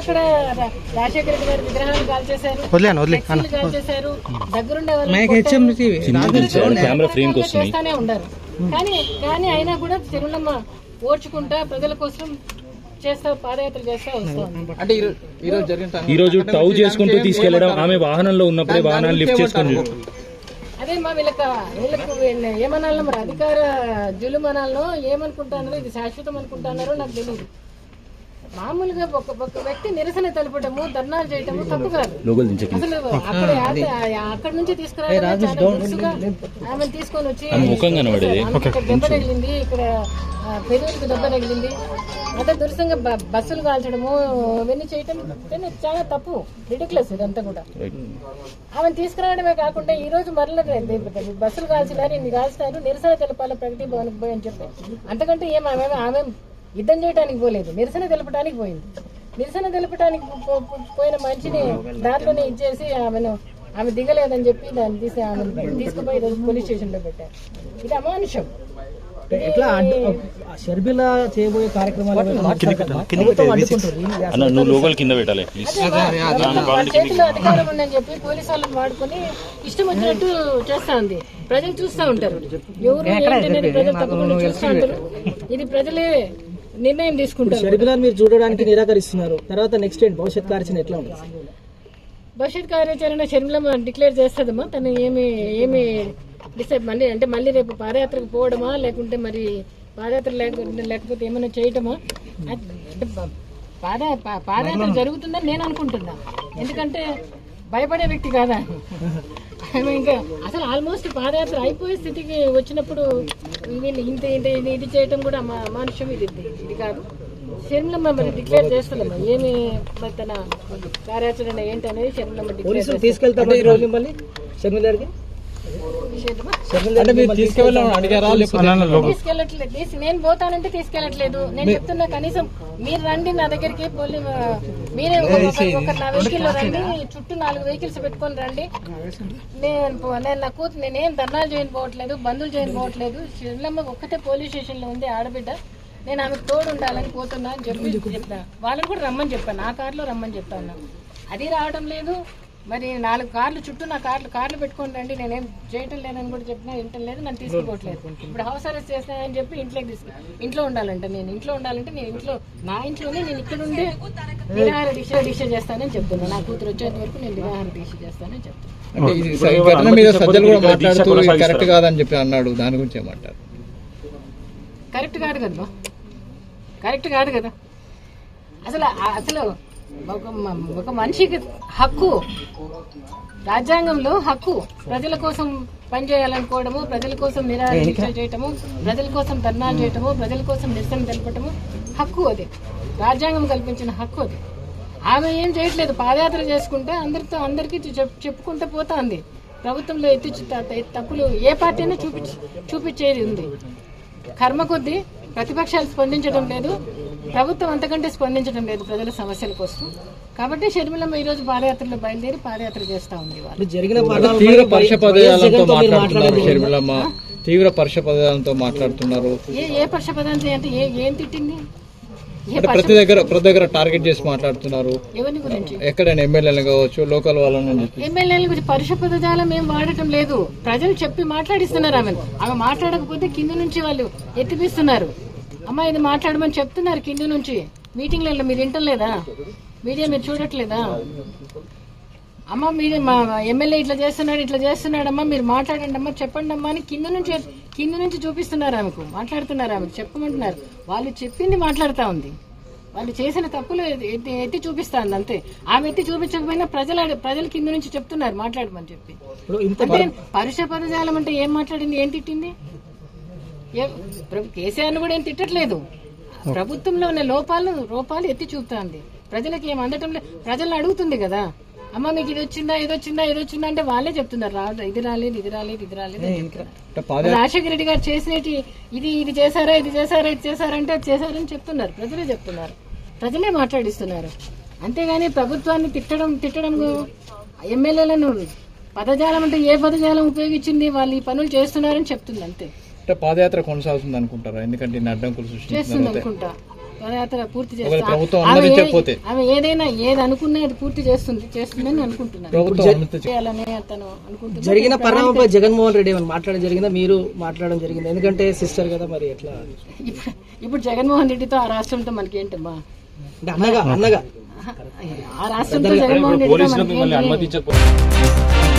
అక్కడ రా- రాజశేఖర రెడ్డి గారి విగ్రహాలు కాల్ చేశారు వదిలేను వదిలే ఫ్లెక్సీలు కాల్ చేశారు దగ్గరుండే వాళ్ళు మైక్ కొట్టారు. హెచ్ఎం టీవీ కెమెరా ఫ్రేమ్ కి వస్తున్నాయి చేస్తానే ఉన్నారు కానీ కానీ అయినా కూడా తిరుమలమ్మ ఓర్చుకుంటా ప్రజల కోసం చేస్తా పాదయాత్ర చేస్తా వస్తాం అంటే ఈరోజు ఈరోజు జరిగిన ఈ రోజు టౌ చేసుకుంటూ తీసుకెళ్లడం ఆమె వాహనంలో ఉన్నప్పుడే వాహనాన్ని లిఫ్ట్ చేసుకుని అదే మా వీళ్ళకి వీళ్ళకు వీళ్ళ- ఏమనాలో మరి అధికార జులుమనాలను ఏమనుకుంటున్నారో ఇది శాశ్వతం అనుకుంటున్నారో నాకు తెలియదు మామూలుగా ఒక ఒక వ్యక్తి నిరసన తెలపడము ధర్నాలు చేయటము తప్పు కాదు లోగోలు దించకి అసలు అక్కడ అక్కడ నుంచి తీసుకురావడం చాలా దురుసుగా ఆమెను తీసుకొని వచ్చి ఆమె ముఖం కనబడేది. ఆమెకి ఇక్కడ దెబ్బ తగిలింది ఇక్కడ ఆ, పెదవులకు దెబ్బ తగిలింది అంత దురుసంగా బ- బస్సులు కాల్చడము ఇవన్నీ చేయటం ఇవన్నీ చాలా తప్పు రిడిక్లెస్ ఇదంతా కూడా ఆమెను తీసుకురావడమే కాకుండా ఈ రోజు మరల బస్సులు కాల్చినారు ఇన్ని కాల్చినారు నిరసన తెలపాలి ప్రగతి భవన్కి పోయి అని చెప్పి అంతకంటే ఏం ఆమె ఆమె యుద్ధం చేయడానికి పోలేదు నిరసన తెలపడానికి పోయింది నిరసన తెలపడానికి పో- పో- పోయిన మనిషిని దాంట్లోనే ఇచ్చేసి ఆమెను ఆమె దిగలేదని చెప్పి దాన్ని తీసి ఆమె తీసుకుపోయి ఈరోజు పోలీస్ స్టేషన్ లో పెట్టారు ఇది అమానుషం ఎట్లా అడ్డు షర్మిల చేయబోయే కార్యక్రమాలు ప్రభుత్వం అడ్డుకుంటారు అన్న నువ్వు లోగోలు కింద పెట్టాలి ప్లీజ్ వాళ్ళ చేతిలో అధికారం ఉందని చెప్పి పోలీసు వాళ్ళని వాడుకొని ఇష్టం వచ్చినట్టు చేస్తా ఉంది ప్రజలు చూస్తా ఉంటారు ఎవరు ఏంటనేది ప్రజలు తప్పకుండా చూస్తా ఉంటారు ఇది ప్రజలే నిర్ణయం తీసుకుంటారు షర్మిల మీరు చూడడానికి నిరాకరిస్తున్నారు తర్వాత నెక్స్ట్ ఏంటి భవిష్యత్ కార్యాచరణ ఎట్లా ఉంటుంది భవిష్యత్ కార్యాచరణ షర్మిల డిక్లేర్ చేస్తుందమ్మా తను ఏమి ఏమి డిసైడ్ మళ్ళీ అంటే మళ్ళీ రేపు పాదయాత్రకు పోవడమా లేకుంటే మరి పాదయాత్ర లేకుంటే లేకపోతే ఏమైనా చేయటమా అది- అంటే ప- పాద పా- పాదయాత్ర జరుగుతుందని నేను అనుకుంటున్నా ఎందుకంటే భయపడే వ్యక్తి కాదా ఆమె ఇంకా అసలు ఆల్మోస్ట్ పాదయాత్ర అయిపోయే స్థితికి వచ్చినప్పుడు వీళ్ళు ఇంత ఇంత ఇది ఇది చేయటం కూడా మా మానుష్యం ఇది ఇది ఇది కాదు షర్మిలమ్మ మరి డిక్లేర్ చేస్తుందమ్మా ఏమి మరి తన కార్యాచరణ ఏంటి అనేది షర్మిలమ్మ డిక్లేర్ పోలీసులు తీసుకెళ్తారు ఈ రోజు మిమ్మల్ని షర్మిల గారికి చేస్తుందమ్మా అంటే మీరు తీసుకెళ్ళాలని అడిగారా తీసుకెళ్ళట్లేదు తీసి- నేను పోతానంటే తీసుకెళ్ళట్లేదు నేను చెప్తున్నా కనీసం మీరు రండి నా దగ్గరికి పోలీ మీరే ఒక- ఒక- ఒక నా వెహికల్ రండి చుట్టూ నాలుగు వెహికల్స్ పెట్టుకొని రండి నేను పో- నేను నా కూతురు నేనేం ధర్నాలు చేయని పోవట్లేదు బంధువులు చేయని పోవట్లేదు శివలమ్మ ఒక్కతే పోలీస్ స్టేషన్ లో ఉంది ఆడబిడ్డ నేను ఆమెకు తోడు ఉండాలని పోతున్నా అని చెప్పి చెప్పా వాళ్ళని కూడా రమ్మని చెప్పాను నా కార్లో రమ్మని చెప్పాను అది రావడం లేదు మరి నాలుగు కార్లు చుట్టూ నా కార్లు కార్లు పెట్టుకొని రండి నేనేం చేయటం లేదని కూడా చెప్పినా వింటం లేదు నన్ను తీసుకోవట్లేదు ఇప్పుడు హౌస్ అరెస్ట్ చేస్తానని చెప్పి ఇంట్లోకి తీసుకు ఇంట్లో ఉండాలంట నేను ఇంట్లో ఉండాలంటే నేను ఇంట్లో నా ఇంట్లోనే నేను ఇక్కడ ఉండే నిరాహార దీక్ష దీక్ష చేస్తానని చెప్తున్నా నా కూతురు వచ్చేంత వరకు నేను నిరాహార దీక్ష చేస్తానని చెప్తున్నా అంటే ఇది ఈ ఘటన మీద సజ్జలు కూడా మాట్లాడుతూ ఇది కరెక్ట్ కాదని చెప్పి అన్నాడు దాని గురించి ఏమంటారు కరెక్ట్ కాదు కదా కరెక్ట్ కాదు కదా అసలు ఆ- అసలు ఒక మ- ఒక మనిషికి హక్కు రాజ్యాంగంలో హక్కు ప్రజల కోసం పనిచేయాలనుకోవడము ప్రజల కోసం నిరాహార దీక్ష చేయటము ప్రజల కోసం ధర్నాలు చేయటము ప్రజల కోసం నిరసన తెలపటము హక్కు అది రాజ్యాంగం కల్పించిన హక్కు అది ఆమె ఏం చేయట్లేదు పాదయాత్ర చేసుకుంటే అందరితో అందరికీ చెప్ చెప్పుకుంటూ పోతా ప్రభుత్వంలో ఎత్తి చు- త- తప్పులు ఏ పార్టీ అయినా చూపించి చూపించేది ఉంది కర్మ కొద్దీ ప్రతిపక్షాలు స్పందించడం లేదు ప్రభుత్వం అంతకంటే స్పందించడం లేదు ప్రజల సమస్యల కోసం కాబట్టి షర్మిలమ్మ ఈ రోజు పాదయాత్రలో బయలుదేరి పాదయాత్ర చేస్తా ఉంది వాళ్ళు ఇప్పుడు జరిగిన తీవ్ర పరుష పదజాలంతో జగన్తో మీరు మాట్లాడుతున్నారు మాట్లాడేది షర్మిలమ్మ తీవ్ర పరుష పదజాలంతో మాట్లాడుతున్నారు ఏ ఏ పక్ష పదాంతి అంటే ఏ ఏం తిట్టింది ఏ అంటే పక్ష ప్రతి దగ్గర ప్రతి దగ్గర టార్గెట్ చేసి మాట్లాడుతున్నారు ఎవరిని గురించి ఎక్కడైనా ఎమ్మెల్యేలు కావచ్చు లోకల్ వాళ్ళని చెప్పి ఎమ్మెల్యేల గురించి పరుష పదజాలం ఏం వాడటం లేదు ప్రజలు చెప్పి మాట్లాడిస్తున్నారు ఆమె ఆమె మాట్లాడకపోతే కింద నుంచి వాళ్ళు ఎత్తిపిస్తున్నారు అమ్మా ఇది మాట్లాడమని చెప్తున్నారు కింద నుంచి మీటింగ్లలో మీరు వింటలేదా మీడియా మీరు చూడట్లేదా అమ్మ మీరు మా ఎమ్మెల్యే ఇట్లా చేస్తున్నాడు ఇట్లా చేస్తున్నాడు అమ్మా మీరు మాట్లాడండి అమ్మా చెప్పండి అమ్మా అని కింద నుంచి కింద నుంచి చూపిస్తున్నారు ఆమెకు మాట్లాడుతున్నారు ఆమెకు చెప్పమంటున్నారు వాళ్ళు చెప్పింది మాట్లాడుతా ఉంది వాళ్ళు చేసిన తప్పులు ఎత్తి ఎత్తి చూపిస్తాంది అంతే ఆమె ఎత్తి చూపించకపోయినా ప్రజల ప్రజల కింద నుంచి చెప్తున్నారు మాట్లాడమని చెప్పి ఇప్పుడు ఇంత అంటే పరుష పదజాలం అంటే ఏం మాట్లాడింది ఏం తిట్టింది ఏ- ప్ర- కేసీఆర్ను కూడా ఏం తిట్టట్లేదు ప్రభుత్వంలో ఉన్న లోపాలు లోపాలు ఎత్తి చూపుతాంది ప్రజలకు ఏం అందటం లేదు ప్రజలను అడుగుతుంది కదా అమ్మ మీకు ఇది వచ్చిందా ఇది వచ్చిందా ఇది వచ్చిందా అంటే వాళ్ళే చెప్తున్నారు రాదు ఇది రాలేదు ఇది రాలేదు ఇది రాలేదు అని చెప్తున్నారు. అంటే పాద రాజశేఖర రెడ్డి గారు చేసినటి ఇది ఇది చేశారా ఇది చేశారా ఇది చేశారంటే అది చేశారని చెప్తున్నారు ప్రజలే చెప్తున్నారు ప్రజలే మాట్లాడిస్తున్నారు అంతేగాని ప్రభుత్వాన్ని తిట్టడం తిట్టడం ఎమ్మెల్యేలను పదజాలం అంటే ఏ పదజాలం ఉపయోగించింది వాళ్ళు ఈ పనులు చేస్తున్నారని చెప్తుంది అంతే అంటే పాదయాత్ర కొనసాగుతుంది అనుకుంటారా ఎందుకంటే ఇన్ని అడ్డంకులు సృష్టించిన చేస్తుంది తర్వాత అనుకుంటా పదయాత్ర పూర్తి ఒకవేళ చేస్తా ప్రభుత్వం ఆమె ఏ- అనుమతించకపోతే? ఆమె ఏదైనా ఏది అనుకున్నా అది పూర్తి చేస్తుంది చేస్తుందని అనుకుంటున్నాను ప్రభుత్వం అనుమతి చేయాలని అతను అనుకుంటున్నాను జరిగిన పరిణామంపై జగన్మోహన్ రెడ్డి ఏమైనా మాట్లాడడం జరిగిందా మీరు మాట్లాడడం జరిగింది ఎందుకంటే సిస్టర్ కదా మరి ఎట్లా ఇప్పుడు ఇప్పుడు జగన్మోహన్ రెడ్డితో ఆ రాష్ట్రంతో మనకి ఏంటమ్మా అంటే అన్నగా అన్నగా ఆ రాష్ట్రంతో జగన్మోహన్ రెడ్డితో పోలీసులు మనకి మిమ్మల్ని ఏంటి? అనుమతించకపోతే